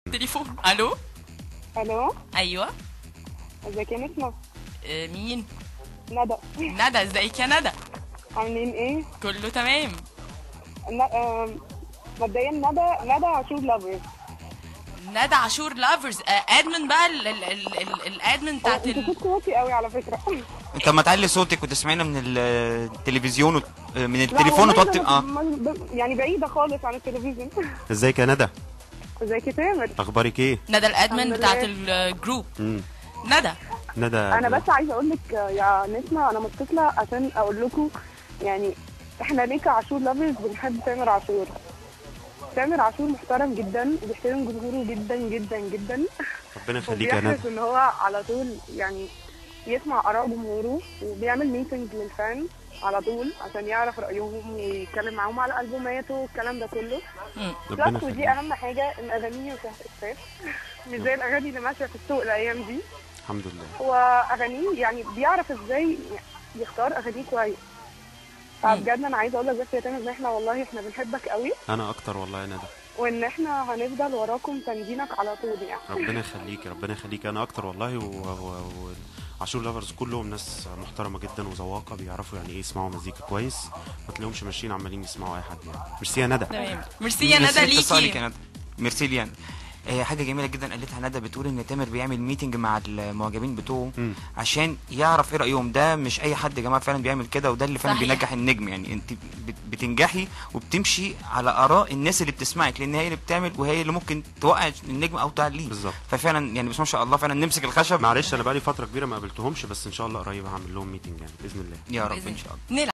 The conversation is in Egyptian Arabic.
تليفون الو الو ايوه ازيك يا نسمة آه، مين ندى ندى ازيك يا ندى عاملين ايه كله تمام ن- آم، مبدئيا ندى ندى عاشور لافرز ندى عاشور لافرز ادمن بقى ال- ال- ال- ال- الادمن بتاعت انت ال... صوتك واطي قوي على فكرة انت ما تعلي صوتك وتسمعينا من ال- التلفزيون وت- من لا التليفون والله وتوطي أنا اه ب- ب- يعني بعيدة خالص عن التلفزيون ازيك يا ندى ازيك يا تامر اخبارك ايه ندى الادمن الحمد بتاعت لله. الجروب مم. ندى ندى انا بس عايزة اقول لك يا نسمة انا متصلة عشان اقول لكم يعني احنا ليه كعاشور لافرز بنحب تامر عاشور تامر عاشور محترم جدا وبيحترم جمهوره جدا جدا جدا ربنا يخليك يا ندى وبيحرص ان هو على طول يعني يسمع اراء جمهوره وبيعمل ميتنج للفان على طول عشان يعرف رايهم ويتكلم معاهم على البوماته والكلام ده كله مم. ربنا بلس ودي يخليك اهم حاجه ان اغانيه فيها اسفاف مش زي الاغاني اللي ماشيه في السوق الايام دي الحمد لله هو اغانيه يعني بيعرف ازاي يختار اغانيه كويس فبجد انا عايزه اقول لك بس يا تامر ان احنا والله احنا بنحبك قوي انا اكتر والله يا ندى وان احنا هنفضل وراكم تنجينك على طول يعني ربنا يخليك ربنا يخليك انا اكتر والله و... و... و... عاشور لافرز كلهم ناس محترمه جدا وذواقه بيعرفوا يعني ايه يسمعوا مزيكا كويس ما تلاقيهمش ماشيين عمالين يسمعوا اي حد يعني ميرسي يا ندى تمام ميرسي يا ندى اتصالك ليكي يا ندى ميرسي لي يعني آه، حاجة جميلة جدا قالتها ندى بتقول ان تامر بيعمل ميتنج مع المعجبين بتوعه مم. عشان يعرف ايه رأيهم ده مش اي حد يا جماعة فعلا بيعمل كده وده اللي فعلا صحيح. بينجح النجم يعني انت بت- بتنجحي وبتمشي على اراء الناس اللي بتسمعك لان هي اللي بتعمل وهي اللي ممكن توقع النجم او تعليه بالظبط. ففعلا يعني بس ما شاء الله فعلا نمسك الخشب معلش انا بقالي فتره كبيره ما قابلتهمش بس ان شاء الله قريب هعمل لهم ميتنج يعني باذن الله يا رب ان شاء الله نلعب